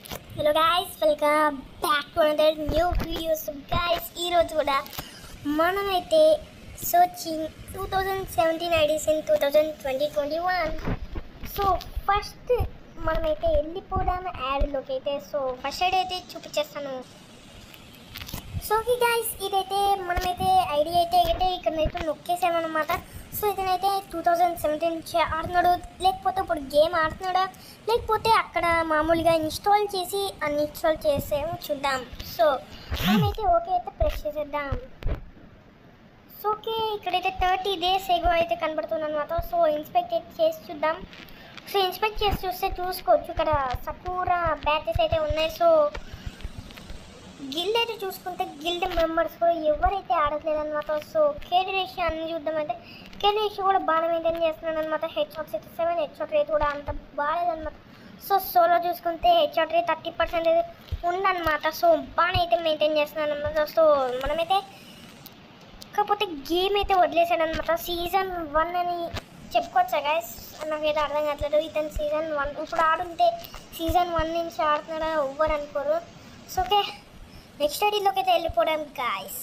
hello guys welcome back to another new videos guys ఈరోజు కూడా మనమైతే searching two thousand seventeen IDs in two thousand twenty twenty one so first మనమైతే వెళ్ళిపోదాం యాడ్లోకి అయితే so first ID అయితే చూపించేస్తాను so ఈ గైస్ ఇదైతే మనమైతే ఐడి అయితే అయితే ఇక్కడైతే నొక్కేసామన్నమాట సో ఇతనైతే టూ థౌజండ్ సెవెంటీన్ నుంచి ఆడుతున్నాడు లేకపోతే ఇప్పుడు గేమ్ ఆడుతున్నాడా లేకపోతే అక్కడ మామూలుగా ఇన్స్టాల్ చేసి అన్ఇన్స్టాల్ చేసేమో చూద్దాం సో మనమైతే ఓకే అయితే ప్రెస్ చేసేద్దాం సో ఓకే ఇక్కడైతే థర్టీ డేస్ ఎగో అయితే కనబడుతుంది అనమాట సో ఇన్స్పెక్ట్ అయితే చేసి చూద్దాం సో ఇన్స్పెక్ట్ చేసి చూస్తే చూసుకోవచ్చు ఇక్కడ సపూరా బ్యాచెస్ అయితే ఉన్నాయి సో గిల్డ్ అయితే చూసుకుంటే గిల్డ్ మెంబర్స్ కూడా ఎవరైతే ఆడట్లేదు అనమాట సో కేడీ రేషియో అన్ని చూద్దామంటే కేడీ రేషియో కూడా బాగా మెయింటైన్ చేస్తున్నాడు అనమాట H shot sixty seven H shot rate కూడా అంత బాగాలేదన్నమాట సో సోలో చూసుకుంటే H shot rate thirty percentage ఉందన్నమాట సో బాగానే అయితే మెయింటైన్ చేస్తున్నాడు అనమాట సో మనమైతే కాకపోతే గేమ్ అయితే వదిలేసాడు అనమాట సీజన్ వన్ అని చెప్పుకోవచ్చా గాయస్ నాకైతే అర్థం కావట్లేదు ఇతను సీజన్ వన్ ఇప్పుడు ఆడుంటే సీజన్ వన్ నుంచి ఆడుతున్నాడా ఎవ్వరు అనుకోరు సో ఓకే నెక్స్ట్ ఐడీలోకి అయితే వెళ్ళిపోవడం గాయస్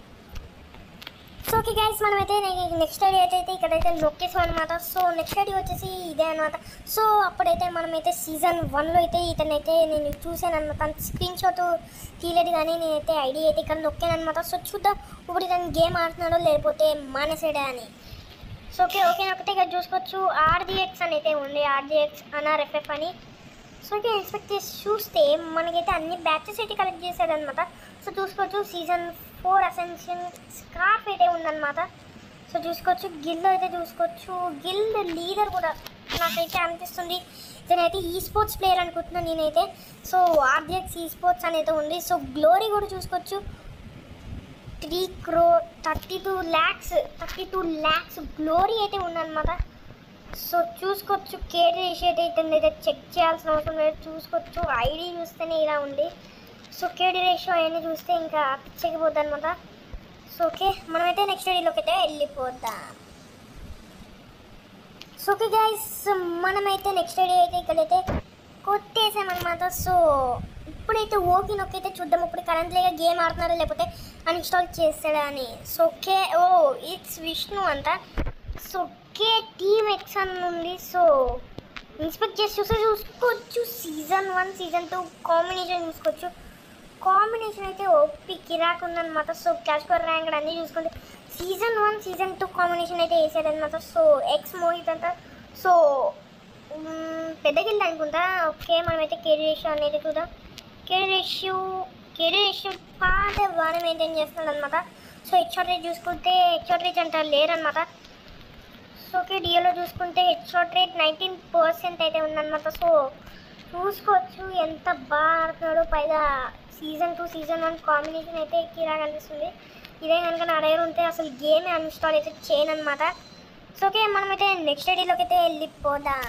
సో ఓకే గైస్ మనమైతే నెక్స్ట్ ఐడి అయితే అయితే ఇక్కడైతే లొకేషన్ అనమాట సో నెక్స్ట్ ఐడి వచ్చేసి ఇదే అనమాట సో అప్పుడైతే మనమైతే సీజన్ వన్లో అయితే ఇతనైతే నేను చూశాను అనమాట స్క్రీన్ షాట్ తీయలేదు కానీ నేనైతే ఐడి అయితే ఇక్కడ నొక్కాను అనమాట సో చూద్దాం ఇప్పుడు ఇతను గేమ్ ఆడుతున్నాడో లేకపోతే మానేసాడా అని సో ఓకే ఓకే ఒకటే ఇక్కడ చూసుకోవచ్చు ఆర్డిఎక్స్ అని అయితే ఉంది ఆర్డిఎక్స్ అన్ఆర్ఎఫ్ఎఫ్ అని సో ఓకే ఇన్స్పెక్ట్ చేసి చూస్తే మనకైతే అన్ని బ్యాచెస్ అయితే కలెక్ట్ చేశాడనమాట సో చూసుకోవచ్చు సీజన్ ఫోర్ అసెన్షన్ స్కార్ఫ్ అయితే ఉందన్నమాట సో చూసుకోవచ్చు గిల్ అయితే చూసుకోవచ్చు గిల్ లీడర్ కూడా నాకైతే అనిపిస్తుంది ఇతనైతే ఈ స్పోర్ట్స్ ప్లేయర్ అనుకుంటున్నాను నేనైతే సో ఆర్డిఎక్స్ ఈ స్పోర్ట్స్ అనేది ఉంది సో గ్లోరీ కూడా చూసుకోవచ్చు three crore thirty two lakhs thirty two lakhs glory అయితే ఉందన్నమాట సో చూసుకోవచ్చు కేటీ రేషియో అయితే అయితే చెక్ చేయాల్సిన అవసరం లేదు చూసుకోవచ్చు ఐడి చూస్తేనే ఇలా ఉంది సో కేటీ రేషియో అవన్నీ చూస్తే ఇంకా పిచ్చకిపోద్ది అనమాట సో ఓకే మనమైతే నెక్స్ట్ ఐడిలోకి అయితే వెళ్ళిపోద్దాం సో ఓకే గైస్ మనమైతే నెక్స్ట్ ఐడి అయితే ఇక్కడైతే కొట్టేసామన్నమాట సో ఇప్పుడైతే ఓకే నొక్కైతే చూద్దాం ఇప్పుడు కరెంట్లీగా గేమ్ ఆడుతున్నారా లేకపోతే అన్ఇన్స్టాల్ చేస్తాడా అని so K O it's Vishnu అంట సో కే టీమ్ ఎక్స్ అని ఉంది సో ఇన్స్పెక్ట్ చేసి చూస్తే చూసుకోవచ్చు season one season two combination చూసుకోవచ్చు కాంబినేషన్ అయితే ఓపి కిరాక్ ఉందన్నమాట సో క్యాష్ కవర్ ర్యాంక్ అన్నీ చూసుకుంటే season one season two combination అయితే వేసాడనమాట సో ఎక్స్ మోహిత్ అంతా సో మ్మ్, పెద్ద గిల్డ్ అనుకుంటా ఓకే మనమైతే కేడీ రేషియో అనేది చూద్దాం కేడీ రేషియో కేడీ రేషియో పాత బాగానే మెయింటైన్ చేస్తున్నాడు అనమాట సో హెచ్ఆర్ రేట్ చూసుకుంటే హెచ్ఆర్ రేట్ అంటారు లేరనమాట సో ఓకే డియోలో చూసుకుంటే హెచ్ఆర్ రేట్ నైన్టీన్ పర్సెంట్ అయితే ఉందన్నమాట సో చూసుకోవచ్చు ఎంత బాగా ఆడుతున్నాడు పైగా season two season one combination అయితే కిరా కనిపిస్తుంది ఇదే కనుక నా దగ్గర ఉంటే అసలు గేమ్ అన్ఇన్స్టాల్ అయితే చేయను అనమాట సో ఓకే మనమైతే నెక్స్ట్ ఐడిలోకి అయితే వెళ్ళిపోదాం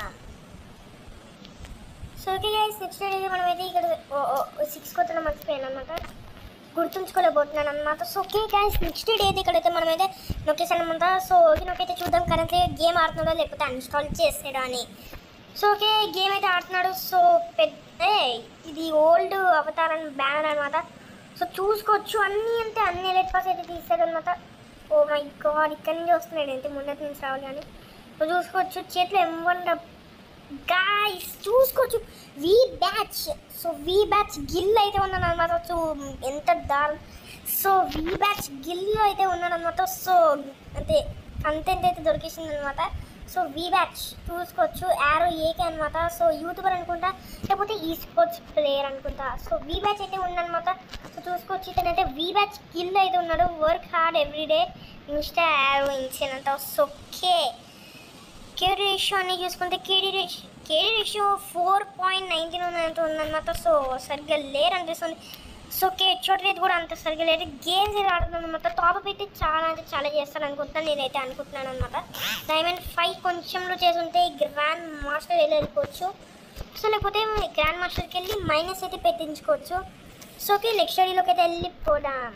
so okay guys next ID మనమైతే ఇక్కడ సిక్స్ కొత్తలో మర్చిపోయాను అనమాట గుర్తుంచుకోలేకపోతున్నాను అనమాట so okay guys next day అయితే ఇక్కడైతే మనమైతే నొక్కేసాను అనమాట సో ఓకే నొక్కైతే చూద్దాం కరెంట్లీ గేమ్ ఆడుతున్నాడో లేకపోతే అన్ఇన్స్టాల్ చేసాడో అని సో ఓకే గేమ్ అయితే ఆడుతున్నాడు సో పెద్ద ఏయ్, ఇది ఓల్డ్ అవతారం బ్యానర్ అనమాట సో చూసుకోవచ్చు అన్నీ అంటే అన్ని ఎలెట్ పాస్ అయితే తీస్తాడు అనమాట ఓ మై గాడ్ ఇక్కడి నుంచి వస్తున్నాడు అయితే ముందటి నుంచి రావాలి కానీ సో చూసుకోవచ్చు చేతిలో ఎమ్మండ గాయస్ చూసుకోవచ్చు V batch so V batch Gill అయితే ఉన్నాడు అనమాట సో ఎంత దారు సో వి బ్యాచ్ గిల్ అయితే ఉన్నాడు అనమాట సో అంటే కంటెంట్ అయితే దొరికేసింది అనమాట సో వి బ్యాచ్ చూసుకోవచ్చు యారో ఏకే అనమాట సో యూట్యూబర్ అనుకుంటా లేకపోతే ఈ స్పోర్ట్స్ ప్లేయర్ అనుకుంటా సో వి బ్యాచ్ అయితే ఉందన్నమాట సో చూసుకోవచ్చు ఇతనైతే వి బ్యాచ్ గిల్ అయితే ఉన్నాడు work hard everyday insta arrow ఇన్సిన్ అంట సో కే కేడీ రేషియో అన్ని చూసుకుంటే KD ratio KD ratio four point nineteen ఉన్నట్టు ఉందన్నమాట సో సరిగ్గా లేరు అనిపిస్తుంది సో కే చోట రేట్ కూడా అంత సరిగ్గా లేదు గేమ్స్ అయితే ఆడుతున్నాను అనమాట టాప్ అయితే చాలా అంటే చాలా చేస్తాను అనుకుంటున్నాను నేనైతే అనుకుంటున్నాను అనమాట డైమండ్ ఫైవ్ కొంచెంలో చేసుంటే గ్రాండ్ మాస్టర్ వెళ్ళి వెళ్ళిపోవచ్చు సో లేకపోతే గ్రాండ్ మాస్టర్కి వెళ్ళి మైనస్ అయితే పెట్టించుకోవచ్చు సో ఓకే నెక్స్ట్ స్టడీలోకి అయితే వెళ్ళిపోదాం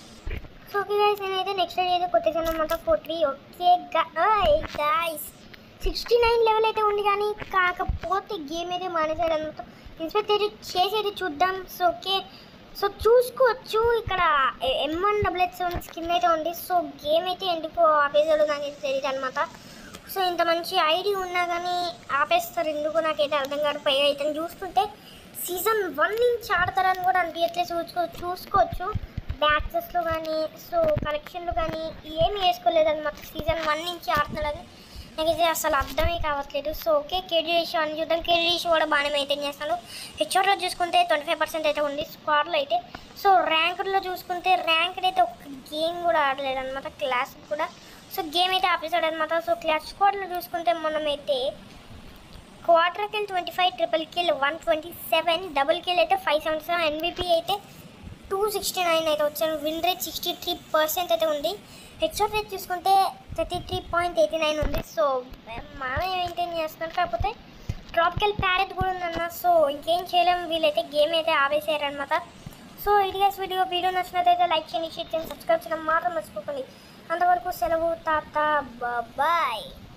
సో ఓకే గైస్ నేనైతే నెక్స్ట్ అయితే కొట్టేసాను అనమాట four three okay guys sixty nine level అయితే ఉంది కానీ కాకపోతే గేమ్ అయితే మానేసాడు అనమాట ఇన్స్పెక్టర్ చేసేది చూద్దాం సో ఓకే సో చూసుకోవచ్చు ఇక్కడ M one double eight seven skin అయితే ఉంది సో గేమ్ అయితే ఎందుకో ఆపేసాడు నాకు తెలియదు అనమాట సో ఇంత మంచి ఐడి ఉన్నా కానీ ఆపేస్తారు ఎందుకు నాకైతే అర్థం కాదు పైగా ఇతను చూస్తుంటే సీజన్ వన్ నుంచి ఆడతారని కూడా అనిపించట్లేదు చూసుకో చూసుకోవచ్చు బ్యాచెస్లో కానీ సో కలెక్షన్లు కానీ ఏమి వేసుకోలేదు అనమాట సీజన్ వన్ నుంచి ఆడుతున్నాడు నాకైతే అసలు అర్థమే కావట్లేదు సో ఓకే కేడీ రేషియో అని చూద్దాం కేడీ రేషియో కూడా బాగానే మెయింటైన్ చేస్తాను హెచ్ఓట్లో చూసుకుంటే ట్వంటీ ఫైవ్ పర్సెంట్ అయితే ఉంది స్క్వాడ్లో అయితే సో ర్యాంకుల్లో చూసుకుంటే ర్యాంక్ అయితే ఒక గేమ్ కూడా ఆడలేదు అనమాట క్లాస్ కూడా సో గేమ్ అయితే ఆపేసాడు అనమాట సో క్లాస్ స్క్వాడ్లో చూసుకుంటే మనమైతే quarter kill twenty five triple kill one twenty seven double kill అయితే ఫైవ్ సెవెంటీ సెవెన్ ఎన్బిపి అయితే టూ సిక్స్టీ నైన్ అయితే వచ్చాను win rate sixty three percent అయితే ఉంది హెచ్ఆర్ రేట్ చూసుకుంటే thirty three point eighty nine ఉంది సో మనం maintain చేస్తున్నాం కాకపోతే డ్రాప్కెల్ ప్యారెట్ కూడా ఉందన్న సో ఇంకేం చేయలేము వీళ్ళైతే గేమ్ అయితే ఆవేసారనమాట సో ఇది గైస్ వీడియో వీడియో నచ్చినట్లయితే లైక్ చేయండి షేర్ చేయండి సబ్స్క్రైబ్ చేయడం మాత్రం మర్చిపోకండి అంతవరకు సెలవు తాత బాయ్